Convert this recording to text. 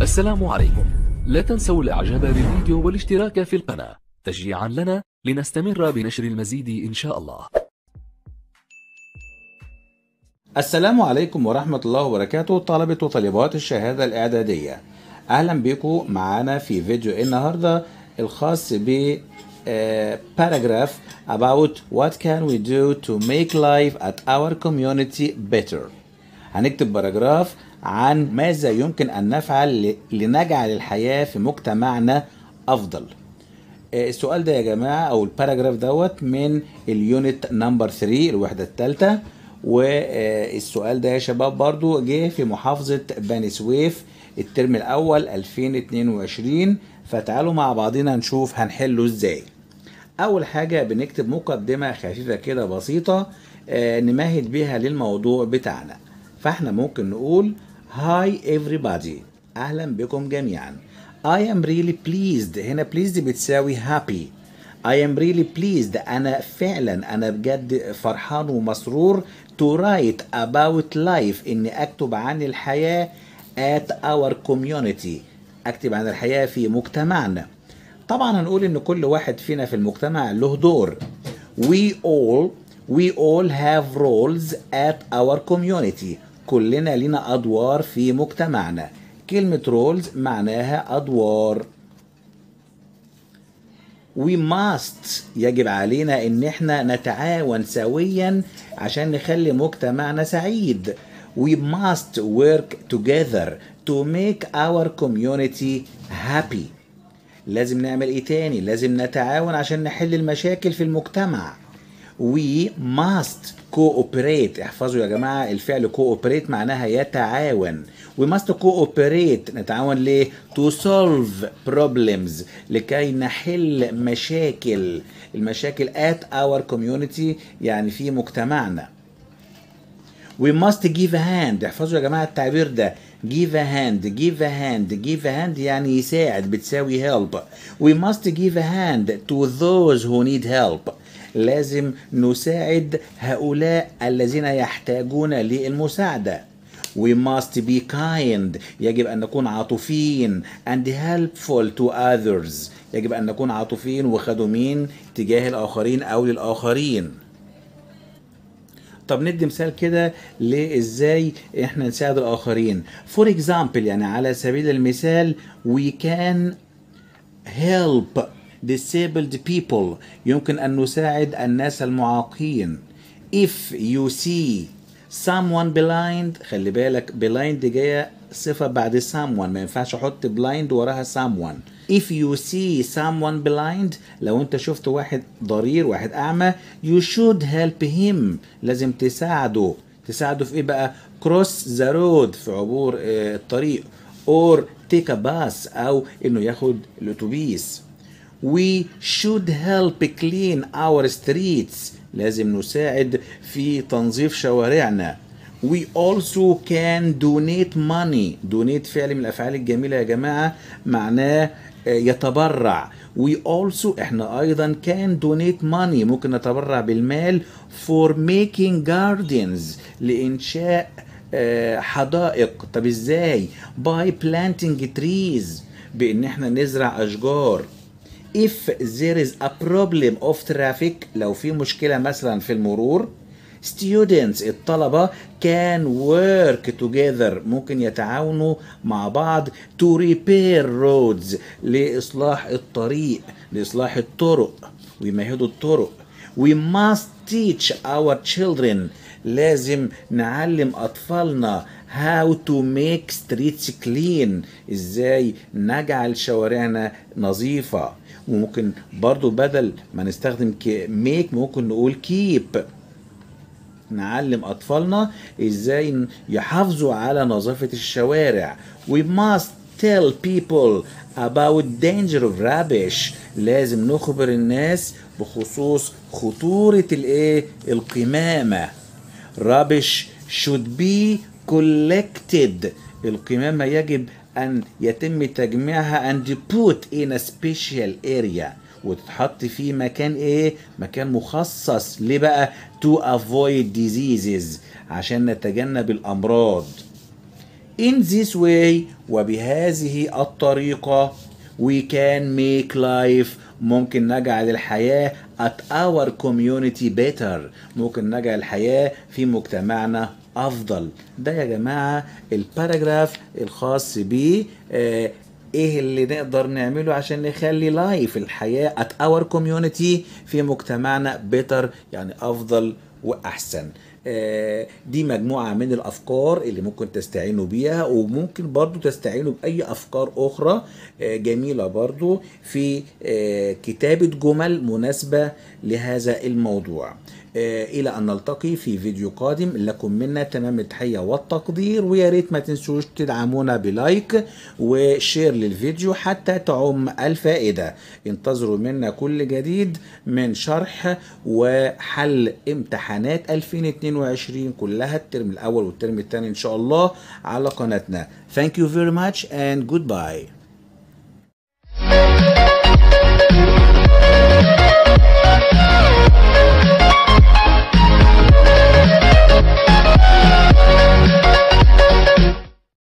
السلام عليكم لا تنسوا الاعجاب بالفيديو والاشتراك في القناة تشجيعا لنا لنستمر بنشر المزيد ان شاء الله السلام عليكم ورحمة الله وبركاته طلبة وطالبات الشهادة الإعدادية أهلا بكم معانا في فيديو النهاردة الخاص ب آه، paragraph about what can we do to make life at our community better هنكتب باراجراف عن ماذا يمكن أن نفعل ل- لنجعل الحياة في مجتمعنا أفضل آه، السؤال ده يا جماعة أو الباراجراف دوت من اليونت نمبر 3 الوحدة الثالثة والسؤال ده يا شباب برضو جه في محافظة بني سويف الترم الأول 2022 فتعالوا مع بعضنا نشوف هنحله ازاي أول حاجة بنكتب مقدمة خفيفة كده بسيطة آه، نمهد بيها للموضوع بتاعنا فاحنا ممكن نقول هاي everybody أهلا بكم جميعا I am really pleased هنا pleased بتساوي happy I am really pleased أنا فعلا أنا بجد فرحان ومسرور to write about life إني أكتب عن الحياة at our community أكتب عن الحياة في مجتمعنا طبعا هنقول إن كل واحد فينا في المجتمع له دور we all we all have roles at our community كلنا لنا أدوار في مجتمعنا كلمة roles معناها أدوار we must يجب علينا ان احنا نتعاون سويا عشان نخلي مجتمعنا سعيد we must work together to make our community happy لازم نعمل ايه تاني لازم نتعاون عشان نحل المشاكل في المجتمع we must cooperate احفظوا يا جماعة الفعل cooperate معناها يتعاون we must cooperate نتعاون ليه to solve problems لكي نحل مشاكل المشاكل at our community يعني في مجتمعنا We must give a hand احفظوا يا جماعة التعبير ده give a hand give a hand give a hand يعني يساعد بتساوي help We must give a hand to those who need help لازم نساعد هؤلاء الذين يحتاجون للمساعدة We must be kind يجب أن نكون عاطفيين and helpful to others يجب أن نكون عاطفيين وخدومين تجاه الآخرين أو للآخرين طب ندي مثال كده لازاي احنا نساعد الاخرين فور اكزامبل يعني على سبيل المثال we can help disabled people يمكن ان نساعد الناس المعاقين if you see someone blind خلي بالك blind جايه صفه بعد someone ما ينفعش احط blind وراها someone if you see someone blind لو انت شفت واحد ضرير واحد اعمى you should help him لازم تساعده تساعده في ايه بقى cross the road في عبور آه، الطريق or take a bus او انه ياخد الاتوبيس We should help clean our streets لازم نساعد في تنظيف شوارعنا We also can donate money donate فعل من الأفعال الجميلة يا جماعة معناه آه، يتبرع We also احنا أيضا can donate money ممكن نتبرع بالمال for making gardens لإنشاء آه، حدائق طب ازاي by planting trees بان احنا نزرع اشجار if there is a problem of traffic لو في مشكلة مثلا في المرور students الطلبة can work together ممكن يتعاونوا مع بعض to repair roads لإصلاح الطريق لإصلاح الطرق ويمهدوا الطرق we must teach our children لازم نعلم أطفالنا how to make streets clean ازاي نجعل شوارعنا نظيفة وممكن برضو بدل ما نستخدم ك- make ممكن نقول keep نعلم أطفالنا إزاي يحافظوا على نظافة الشوارع we must tell people about danger of rubbish لازم نخبر الناس بخصوص خطورة الايه القمامة rubbish should be collected القمامة يجب أن يتم تجميعها and put in a special area وتتحط في مكان ايه مكان مخصص ليه بقى to avoid diseases عشان نتجنب الامراض in this way وبهذه الطريقة we can make life ممكن نجعل الحياة at our community better ممكن نجعل الحياة في مجتمعنا أفضل ده يا جماعة الباراجراف الخاص ب آه، ايه اللي نقدر نعمله عشان نخلي لايف الحياة at our community في مجتمعنا better يعني أفضل وأحسن آه، دي مجموعة من الأفكار اللي ممكن تستعينوا بيها وممكن برضو تستعينوا بأي أفكار أخرى آه، جميلة برضو في آه، كتابة جمل مناسبة لهذا الموضوع آه، إلى أن نلتقي في فيديو قادم لكم منا تمام التحية والتقدير ويا ريت ما تنسوش تدعمونا بلايك وشير للفيديو حتى تعم الفائدة انتظروا منا كل جديد من شرح وحل امتحانات 2022 كلها الترم الأول والترم الثاني إن شاء الله على قناتنا Thank you very much and goodbye